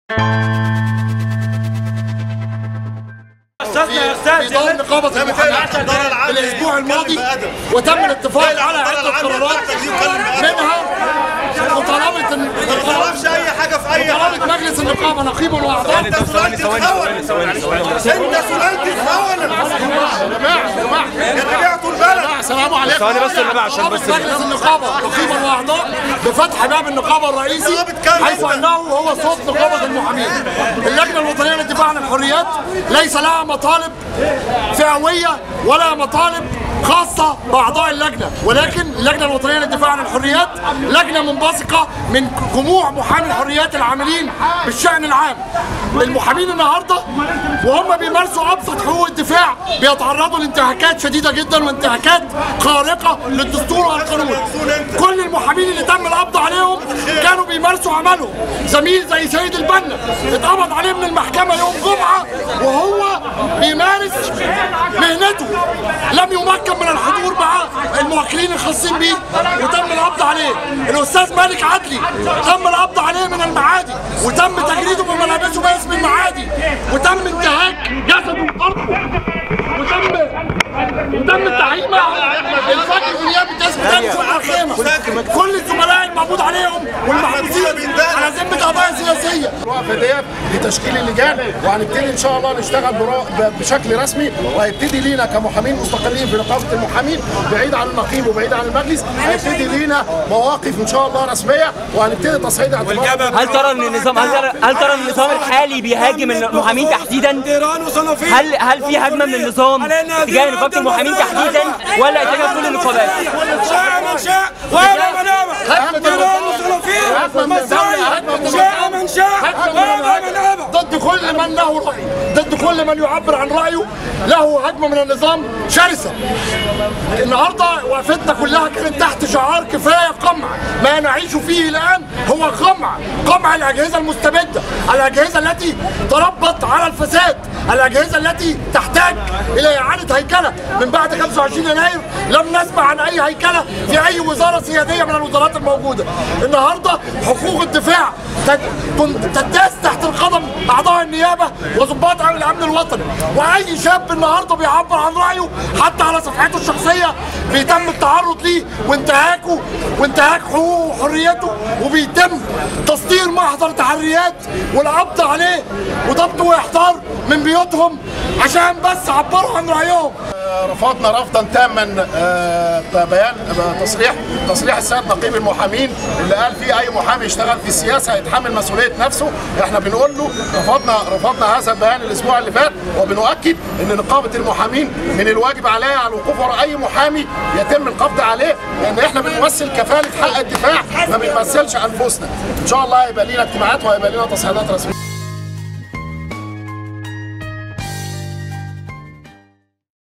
في دور نقابة المحامين الأسبوع الماضي وتم الاتفاق على عدة قرارات منها مطالبة تعرفش اي حاجه في اي حاجه مطالبة مجلس النقابة نقيبه وأعضاء انت سلالة الخونة انت سلالة الخونة يا جماعة يا جماعة يا رجعتوا البلد السلام عليكم ثواني بس يا جماعة عشان بس مجلس النقابة نقيبا واعضاء بفتح باب النقابة الرئيسي حيث انه هو صوت نقابة المحامين. اللجنة الوطنية للدفاع عن الحريات ليس لها مطالب فئوية ولا مطالب خاصة بأعضاء اللجنة ولكن اللجنة الوطنية للدفاع عن الحريات لجنة منبثقة من جموع محامي الحريات العاملين بالشأن العام المحامين النهاردة وهم بيمارسوا أبسط حقوق الدفاع بيتعرضوا لانتهاكات شديدة جدا وانتهاكات خارقة للدستور والقانون كل المحامين اللي تم القبض عليهم كانوا بيمارسوا عملهم زميل زي سيد البنا اتقبض عليه من المحكمة يوم جمعة وهو بيمارس مهنته لم يمكن من الحضور مع الموكلين الخاصين بيه وتم القبض عليه الاستاذ مالك عدلي تم القبض عليه من المعادي وتم تجريده بملابسه باسم المعادي وتم انتهاك جسده وارضه وتم وتم التعيين مع الفجر في نيابه اسم تاني شرطه الخيمه كل الزملاء المقبوض عليهم والمحبوسين على ذمه قضايا سياسيه الوقفه ديت لتشكيل اللجان وهنبتدي ان شاء الله نشتغل برا- ب- بشكل رسمي وهيبتدي لينا كمحامين مستقلين في نقابه المحامين بعيد عن النقيب وبعيد عن المجلس هيبتدي لينا مواقف ان شاء الله رسميه وهنبتدي تصعيد اعتبارات هل ترى ان النظام هل ترى هل ترى ان النظام الحالي بيهاجم المحامين تحديدا؟ هل هل في هجمه من النظام تجاه نقابه المحامين تحديدا ولا تجاه كل النقابات؟ شاء من شاء وابى من ابى تيران وصنافير مسايا شاء من شاء وابى من ابى ضد كل من له رأي ضد كل من يعبر عن رأيه له هجمة من النظام شرسة النهاردة وقفتنا كلها كانت تحت شعار كفاية قمع ما نعيش فيه الآن هو قمع قمع الأجهزة المستبدة الأجهزة التي تربط على الفساد الأجهزة التي تحتاج إلى إعادة هيكلة من بعد 25 يناير لم نسمع عن أي هيكلة في أي وزارة سيادية من الوزارات الموجودة النهاردة حقوق الدفاع تد- تن- تداس تحت القدم أعضاء النيابة وضباط أمن الأمن الوطني وأي شاب النهاردة بيعبر عن رأيه حتى على صفحته الشخصية بيتم التعرض ليه وانتهاكه وانتهاك حقوقه وحريته وبيتم تصدير محضر تحريات والقبض عليه وضبطه واحضار من بيوتهم عشان بس عبروا عن رأيهم رفضنا رفضا تاما آه، بيان آه، تصريح تصريح السيد نقيب المحامين اللي قال فيه اي محامي يشتغل في السياسه هيتحمل مسؤوليه نفسه احنا بنقول له رفضنا رفضنا هذا البيان الاسبوع اللي فات وبنؤكد ان نقابه المحامين من الواجب عليها على الوقوف وراء اي محامي يتم القبض عليه لان احنا بنمثل كفاله حق الدفاع ما بنمثلش انفسنا ان شاء الله هيبقى لنا اجتماعات وهيبقى لنا تصعيدات رسميه